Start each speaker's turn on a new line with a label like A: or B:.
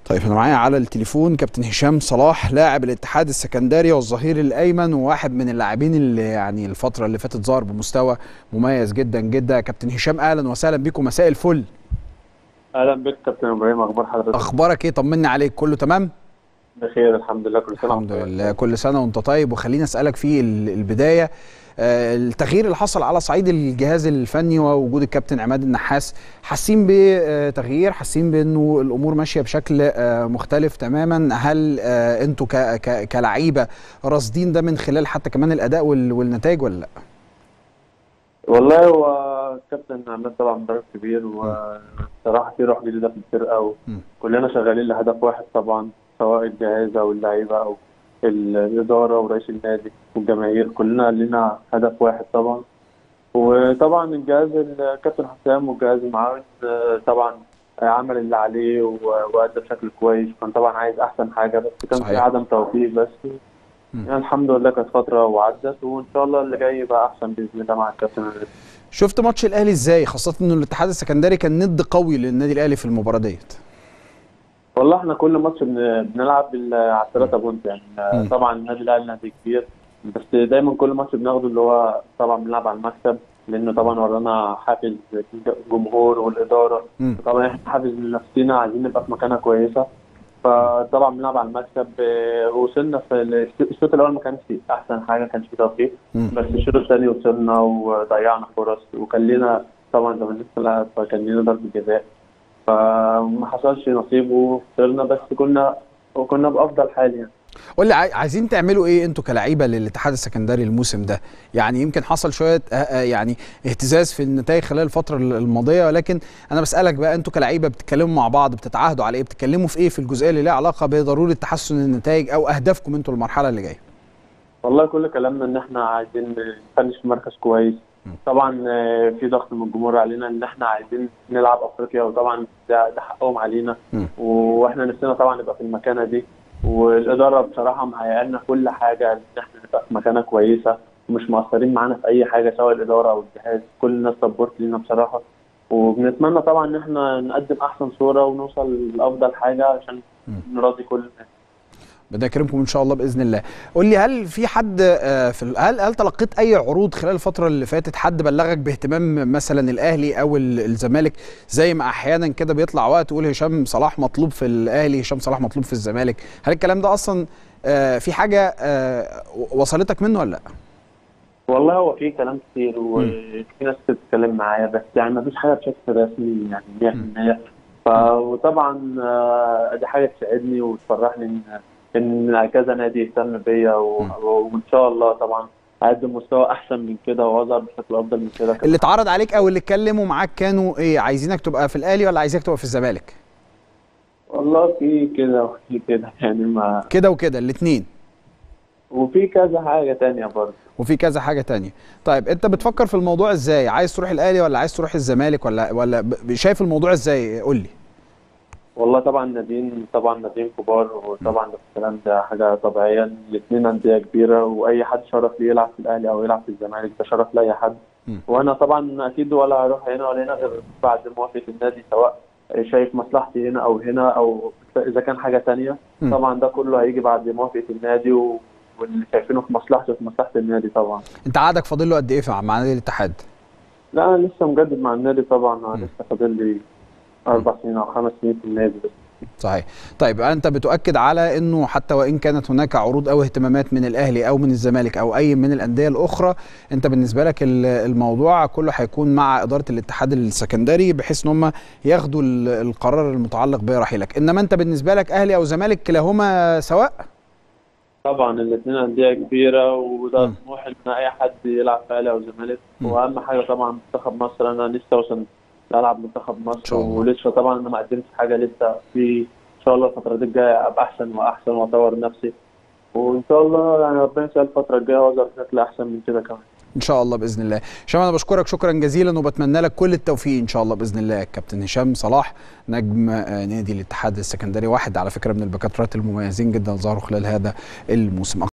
A: طيب انا معايا على التليفون كابتن هشام صلاح لاعب الاتحاد السكندري والظهير الايمن وواحد من اللاعبين اللي يعني الفتره اللي فاتت ظهر بمستوى مميز جدا جدا كابتن هشام اهلا وسهلا بيكم مساء الفل
B: اهلا بك كابتن ابراهيم اخبار حضرتك
A: اخبارك ايه طمني عليك كله تمام
B: بخير الحمد لله كل سنه
A: الحمد لله كل سنه وانت طيب وخليني اسالك في ال- البدايه آه، التغيير اللي حصل على صعيد الجهاز الفني ووجود الكابتن عماد النحاس حاسين بتغيير حاسين بانه الامور ماشيه بشكل آه، مختلف تماما هل آه، انتوا ك- ك- كلعيبه راصدين ده من خلال حتى كمان الاداء وال- والنتائج ولا لا
B: والله هو كابتن عماد طبعا مدرب كبير وصراحه في روح جديده في الفرقه
A: مم.
B: وكلنا شغالين لهدف واحد طبعا سواء الجهاز او اللعيبه او الاداره ورئيس النادي والجماهير كلنا لنا هدف واحد طبعا وطبعا الجهاز الكابتن حسام والجهاز المعاون آه، طبعا عمل اللي عليه و- وادى بشكل كويس كان طبعا عايز احسن حاجه بس كان في
A: صحيح.
B: عدم توفيق بس يعني الحمد لله كانت فتره وعدت وان شاء الله اللي جاي يبقى احسن باذن الله مع الكابتن عماد.
A: شفت ماتش الاهلي ازاي خاصه انه الاتحاد السكندري كان ند قوي للنادي الاهلي في المباراه ديت
B: والله احنا كل ماتش بن- بنلعب بال- على الثلاثة بونت يعني آه،
A: مم.
B: طبعا النادي الاهلي نادي كبير بس دايما كل ماتش بناخده اللي هو طبعا بنلعب على المكسب لانه طبعا ورانا حافز الجمهور والاداره
A: مم.
B: طبعا احنا حافز لنفسنا عايزين نبقى في مكانه كويسه فطبعا بنلعب على المكسب آه، وصلنا في الش- الشوط الاول ما كانش احسن حاجه ما كانش فيه توفيق
A: مم.
B: بس الشوط الثاني وصلنا وضيعنا فرص وكان لنا طبعا زي ما الناس طلعت فكان لنا ضربه جزاء فما حصلش نصيب وخسرنا بس كنا وكنا بافضل حال يعني
A: قول لي عاي- عايزين تعملوا ايه انتوا كلعيبه للاتحاد السكندري الموسم ده يعني يمكن حصل شويه آه، آه، يعني اهتزاز في النتائج خلال الفتره الماضيه ولكن انا بسالك بقى انتوا كلعيبه بتتكلموا مع بعض بتتعاهدوا على ايه بتتكلموا في ايه في الجزئيه اللي ليها علاقه بضروره تحسن النتائج او اهدافكم انتوا المرحله اللي جايه
B: والله كل كلامنا ان احنا عايزين نفنش في مركز كويس
A: م.
B: طبعا آه، في ضغط من الجمهور علينا ان احنا عايزين نلعب افريقيا وطبعا ده, ده حقهم علينا
A: م.
B: واحنا نفسنا طبعا نبقى في المكانه دي والاداره بصراحه مهيئه لنا كل حاجه ان احنا نبقى في مكانه كويسه ومش مقصرين معانا في اي حاجه سواء الاداره او الجهاز كل الناس سبورت لينا بصراحه وبنتمنى طبعا ان احنا نقدم احسن صوره ونوصل لافضل حاجه عشان
A: م.
B: نراضي كل الناس
A: بدنا نكرمكم ان شاء الله باذن الله قول لي هل في حد آه، في ال- هل هل تلقيت اي عروض خلال الفتره اللي فاتت حد بلغك باهتمام مثلا الاهلي او ال- الزمالك زي ما احيانا كده بيطلع وقت تقول هشام صلاح مطلوب في الاهلي هشام صلاح مطلوب في الزمالك هل الكلام ده اصلا آه، في حاجه آه، وصلتك منه ولا لا
B: والله هو في كلام كتير وفي ناس بتتكلم معايا بس يعني ما فيش حاجه بشكل رسمي يعني 100% ف- وطبعا آه، دي حاجه تسعدني وتفرحني ان ان كذا نادي يهتم بيا و-
A: مم.
B: وان شاء الله طبعا اقدم مستوى احسن من كده واظهر بشكل افضل من كده كمان.
A: اللي اتعرض عليك او اللي اتكلموا معاك كانوا ايه عايزينك تبقى في الاهلي ولا عايزينك تبقى في الزمالك
B: والله في كده وفي كده يعني ما
A: كده وكده الاثنين
B: وفي كذا حاجه تانية برضه
A: وفي كذا حاجه تانية طيب انت بتفكر في الموضوع ازاي عايز تروح الاهلي ولا عايز تروح الزمالك ولا ولا ب- شايف الموضوع ازاي قول لي
B: والله طبعا ناديين طبعا ناديين كبار وطبعا ده الكلام ده حاجه طبيعيه الاثنين انديه كبيره واي حد شرف ليه يلعب في الاهلي او يلعب في الزمالك ده شرف لاي حد
A: مم.
B: وانا طبعا اكيد ولا هروح هنا ولا هنا غير بعد موافقه النادي سواء شايف مصلحتي هنا او هنا او اذا كان حاجه تانية
A: مم.
B: طبعا ده كله هيجي بعد موافقه النادي و... واللي شايفينه في مصلحته في مصلحه النادي طبعا
A: انت عقدك فاضل له قد ايه مع مع نادي الاتحاد
B: لا انا لسه مجدد مع النادي طبعا انا
A: مم.
B: لسه فاضل لي اربع سنين او خمس سنين في النادي بس
A: صحيح طيب انت بتؤكد على انه حتى وان كانت هناك عروض او اهتمامات من الاهلي او من الزمالك او اي من الانديه الاخرى انت بالنسبه لك ال- الموضوع كله هيكون مع اداره الاتحاد السكندري بحيث ان هم ياخدوا ال- القرار المتعلق برحيلك انما انت بالنسبه لك اهلي او زمالك كلاهما سواء
B: طبعا الاثنين انديه كبيره وده
A: مم.
B: طموح ان اي حد يلعب في اهلي او زمالك
A: مم.
B: واهم حاجه طبعا منتخب مصر انا لسه اوصل العب منتخب
A: إن
B: مصر
A: شاء الله.
B: ولسه طبعا انا ما قدمتش حاجه لسه في ان شاء الله الفتره دي الجايه ابقى احسن واحسن واطور نفسي وان شاء الله يعني ربنا يسهل الفتره الجايه واظهر بشكل احسن من كده كمان
A: ان شاء الله باذن الله هشام انا بشكرك شكرا جزيلا وبتمنى لك كل التوفيق ان شاء الله باذن الله كابتن هشام صلاح نجم آه، نادي الاتحاد السكندري واحد على فكره من البكاترات المميزين جدا ظهروا خلال هذا الموسم